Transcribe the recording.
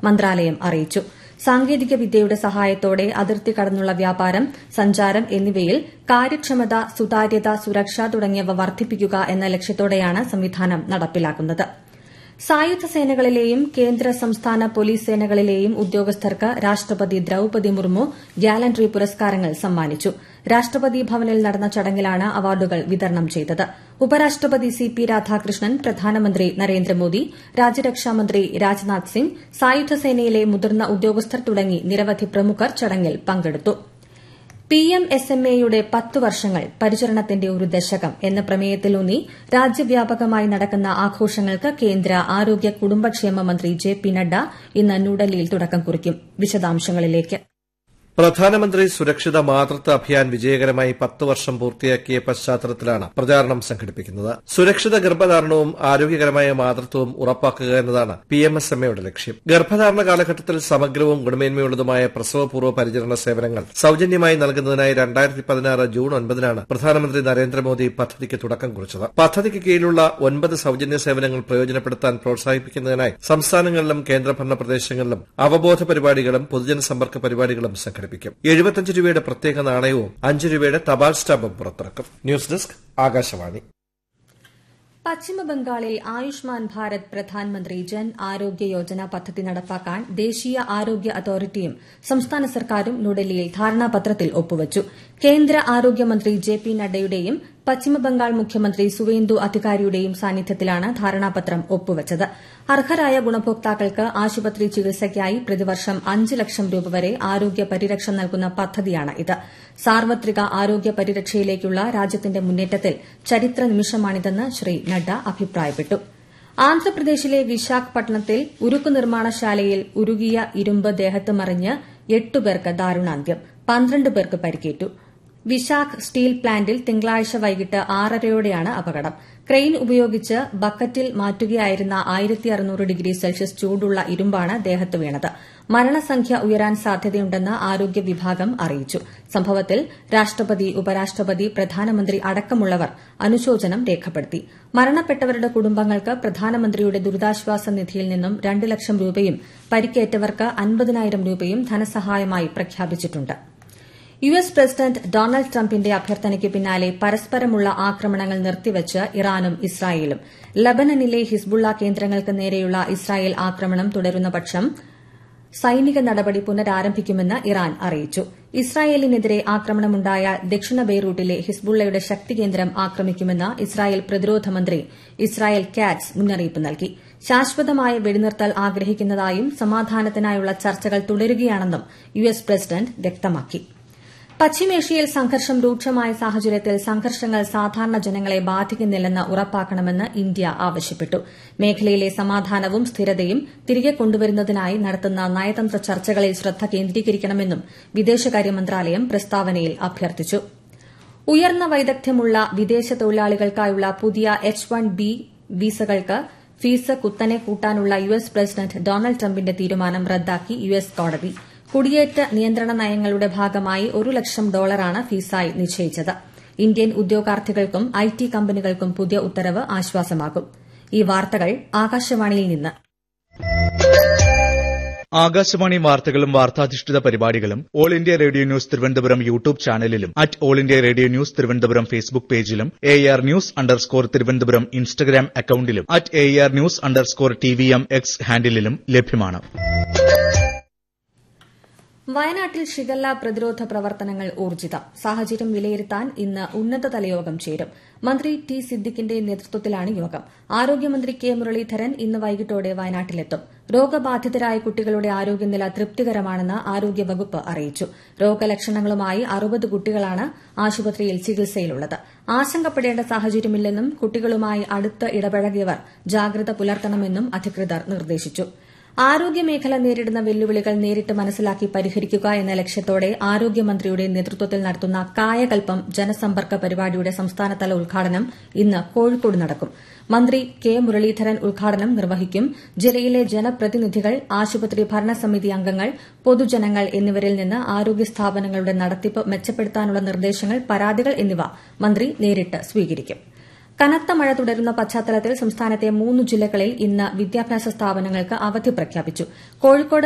മന്ത്രാലയം അറിയിച്ചു സാങ്കേതിക വിദ്യയുടെ സഹായത്തോടെ അതിർത്തി കടന്നുള്ള വ്യാപാരം സഞ്ചാരം എന്നിവയിൽ കാര്യക്ഷമത സുതാര്യത സുരക്ഷ തുടങ്ങിയവ വർദ്ധിപ്പിക്കുക എന്ന ലക്ഷ്യത്തോടെയാണ് സംവിധാനം നടപ്പിലാക്കുന്നത് സായുധ സേനകളിലെയും കേന്ദ്ര സംസ്ഥാന പോലീസ് സേനകളിലെയും ഉദ്യോഗസ്ഥർക്ക് രാഷ്ട്രപതി ദ്രൌപതി മുർമു ഗ്യാലൻട്രി പുരസ്കാരങ്ങൾ സമ്മാനിച്ചു രാഷ്ട്രപതി ഭവനിൽ നടന്ന ചടങ്ങിലാണ് അവാർഡുകൾ വിതരണം ചെയ്തത് ഉപരാഷ്ട്രപതി സി പി രാധാകൃഷ്ണൻ പ്രധാനമന്ത്രി നരേന്ദ്രമോദി രാജ്യരക്ഷാമന്ത്രി രാജ്നാഥ് സിംഗ് സായുധ സേനയിലെ മുതിർന്ന ഉദ്യോഗസ്ഥർ തുടങ്ങി നിരവധി പ്രമുഖർ ചടങ്ങിൽ പങ്കെടുത്തു പിഎം എസ് എം എയുടെ പത്ത് വർഷങ്ങൾ പരിചരണത്തിന്റെ ഒരു ദശകം എന്ന പ്രമേയത്തിലൂന്നി രാജ്യവ്യാപകമായി നടക്കുന്ന ആഘോഷങ്ങൾക്ക് കേന്ദ്ര ആരോഗ്യ കുടുംബക്ഷേമ മന്ത്രി ജെ പി നഡ്ഡ ഇന്ന് ന്യൂഡൽഹിയിൽ തുടക്കം കുറിക്കും വിശദാംശങ്ങളിലേക്ക് പ്രധാനമന്ത്രി സുരക്ഷിത മാതൃത്വ അഭിയാൻ വിജയകരമായി പത്ത് വർഷം പൂർത്തിയാക്കിയ പശ്ചാത്തലത്തിലാണ് പ്രചാരണം സംഘടിപ്പിക്കുന്നത് സുരക്ഷിത ഗർഭധാരണവും ആരോഗ്യകരമായ മാതൃത്വവും ഉറപ്പാക്കുക എന്നതാണ് പി എം എസ് എം എയുടെ ലക്ഷ്യം ഗർഭധാരണ കാലഘട്ടത്തിൽ സമഗ്രവും ഗുണമേന്മയുള്ളതുമായ പ്രസവപൂർവ്വ പരിചരണ സേവനങ്ങൾ സൌജന്യമായി നൽകുന്നതിനായി രണ്ടായിരത്തി പതിനാറ് ജൂൺ ഒൻപതിനാണ് പ്രധാനമന്ത്രി നരേന്ദ്രമോദി പദ്ധതിക്ക് തുടക്കം കുറിച്ചത് പദ്ധതിക്ക് കീഴിലുള്ള ഒൻപത് സൌജന്യ സേവനങ്ങൾ പ്രയോജനപ്പെടുത്താൻ പ്രോത്സാഹിപ്പിക്കുന്നതിനായി സംസ്ഥാനങ്ങളിലും കേന്ദ്രഭരണ പ്രദേശങ്ങളിലും അവബോധ പരിപാടികളും പൊതുജന സമ്പർക്ക പരിപാടികളും സംഘടിപ്പിക്കും സംഘടിപ്പിക്കും എഴുപത്തിയഞ്ച് രൂപയുടെ പ്രത്യേക നാണയവും അഞ്ച് രൂപയുടെ തപാൽ സ്റ്റാമ്പും പുറത്തിറക്കും ന്യൂസ് ഡെസ്ക് ആകാശവാണി പശ്ചിമബംഗാളിൽ ആയുഷ്മാൻ ഭാരത് പ്രധാൻമന്ത്രി ജൻ ആരോഗ്യ യോജന പദ്ധതി നടപ്പാക്കാൻ ദേശീയ ആരോഗ്യ അതോറിറ്റിയും സംസ്ഥാന സർക്കാരും ന്യൂഡൽഹിയിൽ ധാരണാപത്രത്തിൽ ഒപ്പുവച്ചു കേന്ദ്ര ആരോഗ്യമന്ത്രി ജെ പി നഡ്ഡയുടെയും പശ്ചിമബംഗാൾ മുഖ്യമന്ത്രി സുവേന്ദു അധികാരിയുടെയും സാന്നിധ്യത്തിലാണ് ധാരണാപത്രം ഒപ്പുവച്ചത് അർഹരായ ഗുണഭോക്താക്കൾക്ക് ആശുപത്രി ചികിത്സയ്ക്കായി പ്രതിവർഷം അഞ്ച് ലക്ഷം രൂപ വരെ ആരോഗ്യ പരിരക്ഷ നൽകുന്ന പദ്ധതിയാണ് ഇത് സാർവത്രിക ആരോഗ്യ പരിരക്ഷയിലേക്കുള്ള രാജ്യത്തിന്റെ മുന്നേറ്റത്തിൽ ചരിത്ര നിമിഷമാണിതെന്ന് ശ്രീ നഡ്ഡ അഭിപ്രായപ്പെട്ടു ആന്ധ്രാപ്രദേശിലെ വിശാഖപട്ടണത്തിൽ ഉരുക്കു നിർമ്മാണശാലയിൽ ഉരുകിയ ഇരുമ്പ് ദേഹത്ത് മറിഞ്ഞ് എട്ടുപേർക്ക് ദാരുണാന്ത്യം പന്ത്രണ്ട് പേർക്ക് പരിക്കേറ്റു വിശാഖ് സ്റ്റീൽ പ്ലാന്റിൽ തിങ്കളാഴ്ച വൈകിട്ട് ആറരയോടെയാണ് അപകടം ക്രെയിൻ ഉപയോഗിച്ച് ബക്കറ്റിൽ മാറ്റുകയായിരുന്ന ആയിരത്തി അറുന്നൂറ് ഡിഗ്രി സെൽഷ്യസ് ചൂടുള്ള ഇരുമ്പാണ് ദേഹത്ത് വീണത് മരണസംഖ്യ ഉയരാൻ സാധ്യതയുണ്ടെന്ന് ആരോഗ്യ വിഭാഗം അറിയിച്ചു സംഭവത്തിൽ രാഷ്ട്രപതി ഉപരാഷ്ട്രപതി പ്രധാനമന്ത്രി അടക്കമുള്ളവർ അനുശോചനം രേഖപ്പെടുത്തി മരണപ്പെട്ടവരുടെ കുടുംബങ്ങൾക്ക് പ്രധാനമന്ത്രിയുടെ ദുരിതാശ്വാസ നിധിയിൽ നിന്നും രണ്ട് ലക്ഷം രൂപയും പരിക്കേറ്റവർക്ക് അൻപതിനായിരം രൂപയും ധനസഹായമായി പ്രഖ്യാപിച്ചിട്ടുണ്ട് യു എസ് പ്രസിഡന്റ് ഡൊണാൾഡ് ട്രംപിന്റെ അഭ്യർത്ഥനയ്ക്ക് പിന്നാലെ പരസ്പരമുള്ള ആക്രമണങ്ങൾ നിർത്തിവച്ച് ഇറാനും ഇസ്രായേലും ലബനനിലെ ഹിസ്ബുള്ള കേന്ദ്രങ്ങൾക്ക് നേരെയുള്ള ഇസ്രായേൽ ആക്രമണം തുടരുന്ന പക്ഷം സൈനിക നടപടി പുനരാരംഭിക്കുമെന്ന് ഇറാൻ അറിയിച്ചു ഇസ്രായേലിനെതിരെ ആക്രമണമുണ്ടായാൽ ദക്ഷിണ ബെയ്റൂട്ടിലെ ഹിസ്ബുള്ളയുടെ ശക്തികേന്ദ്രം ആക്രമിക്കുമെന്ന് ഇസ്രായേൽ പ്രതിരോധ മന്ത്രി ഇസ്രായേൽ കാറ്റ്സ് മുന്നറിയിപ്പ് നൽകി ശാശ്വതമായ വെടിനിർത്തൽ ആഗ്രഹിക്കുന്നതായും സമാധാനത്തിനായുള്ള ചർച്ചകൾ തുടരുകയാണെന്നും യു എസ് പ്രസിഡന്റ് വ്യക്തമാക്കി പശ്ചിമേഷ്യയിൽ സംഘർഷം രൂക്ഷമായ സാഹചര്യത്തിൽ സംഘർഷങ്ങൾ സാധാരണ ജനങ്ങളെ ബാധിക്കുന്നില്ലെന്ന് ഉറപ്പാക്കണമെന്ന് ഇന്ത്യ ആവശ്യപ്പെട്ടു മേഖലയിലെ സമാധാനവും സ്ഥിരതയും തിരികെ കൊണ്ടുവരുന്നതിനായി നടത്തുന്ന നയതന്ത്ര ചർച്ചകളിൽ ശ്രദ്ധ കേന്ദ്രീകരിക്കണമെന്നും വിദേശകാര്യ മന്ത്രാലയം പ്രസ്താവനയിൽ അഭ്യർത്ഥിച്ചു ഉയർന്ന വൈദഗ്ധ്യമുള്ള വിദേശ തൊഴിലാളികൾക്കായുള്ള പുതിയ എച്ച് വൺ ബി വിസകൾക്ക് ഫീസ് കുത്തനെ കൂട്ടാനുള്ള യു എസ് പ്രസിഡന്റ് ഡൊണാൾഡ് ട്രംപിന്റെ തീരുമാനം റദ്ദാക്കി യു എസ് കോടതി കുടിയേറ്റ നിയന്ത്രണ നയങ്ങളുടെ ഭാഗമായി ഒരു ലക്ഷം ഡോളറാണ് ഫീസായി നിശ്ചയിച്ചത് ഇന്ത്യൻ ഉദ്യോഗാർത്ഥികൾക്കും ഐ ടി കമ്പനികൾക്കും പുതിയ ഉത്തരവ് ആശ്വാസമാകും ഈ വാർത്തകൾ ആകാശവാണിയിൽ നിന്ന് ആകാശവാണി വാർത്തകളും വാർത്താധിഷ്ഠിത പരിപാടികളും All India Radio News Thiruvananthapuram YouTube ചാനലിലും at All India Radio News Thiruvananthapuram Facebook പേജിലും A R news underscore Thiruvananthapuram Instagram അക്കൌണ്ടിലും at A R news underscore T V M X ഹാൻഡിലും ലഭ്യമാണ് വയനാട്ടിൽ ഷിഗല്ല പ്രതിരോധ പ്രവർത്തനങ്ങൾ ഊർജിതം സാഹചര്യം വിലയിരുത്താൻ ഇന്ന് ഉന്നതതല യോഗം ചേരും മന്ത്രി ടി സിദ്ദിഖിന്റെ നേതൃത്വത്തിലാണ് യോഗം ആരോഗ്യമന്ത്രി കെ മുരളീധരൻ ഇന്ന് വൈകിട്ടോടെ വയനാട്ടിലെത്തും രോഗബാധിതരായ കുട്ടികളുടെ ആരോഗ്യനില തൃപ്തികരമാണെന്ന് ആരോഗ്യവകുപ്പ് അറിയിച്ചു രോഗലക്ഷണങ്ങളുമായി അറുപത് കുട്ടികളാണ് ആശുപത്രിയിൽ ചികിത്സയിലുള്ളത് ആശങ്കപ്പെടേണ്ട സാഹചര്യമില്ലെന്നും കുട്ടികളുമായി അടുത്ത് ഇടപഴകിയവർ ജാഗ്രത പുലർത്തണമെന്നും അധികൃതർ നിർദ്ദേശിച്ചു ആരോഗ്യമേഖല നേരിടുന്ന വെല്ലുവിളികൾ നേരിട്ട് മനസ്സിലാക്കി പരിഹരിക്കുക എന്ന ലക്ഷ്യത്തോടെ ആരോഗ്യമന്ത്രിയുടെ നേതൃത്വത്തിൽ നടത്തുന്ന കായകൽപ്പം ജനസമ്പർക്ക പരിപാടിയുടെ സംസ്ഥാനതല ഉദ്ഘാടനം ഇന്ന് കോഴിക്കോട് നടക്കും മന്ത്രി കെ മുരളീധരൻ ഉദ്ഘാടനം നിർവഹിക്കും ജില്ലയിലെ ജനപ്രതിനിധികൾ ആശുപത്രി ഭരണസമിതി അംഗങ്ങൾ പൊതുജനങ്ങൾ എന്നിവരിൽ നിന്ന് ആരോഗ്യ സ്ഥാപനങ്ങളുടെ നടത്തിപ്പ് മെച്ചപ്പെടുത്താനുള്ള നിർദ്ദേശങ്ങൾ പരാതികൾ എന്നിവ മന്ത്രി നേരിട്ട് സ്വീകരിക്കും കനത്ത മഴ തുടരുന്ന പശ്ചാത്തലത്തിൽ സംസ്ഥാനത്തെ മൂന്ന് ജില്ലകളിൽ ഇന്ന് വിദ്യാഭ്യാസ സ്ഥാപനങ്ങൾക്ക് അവധി പ്രഖ്യാപിച്ചു കോഴിക്കോട്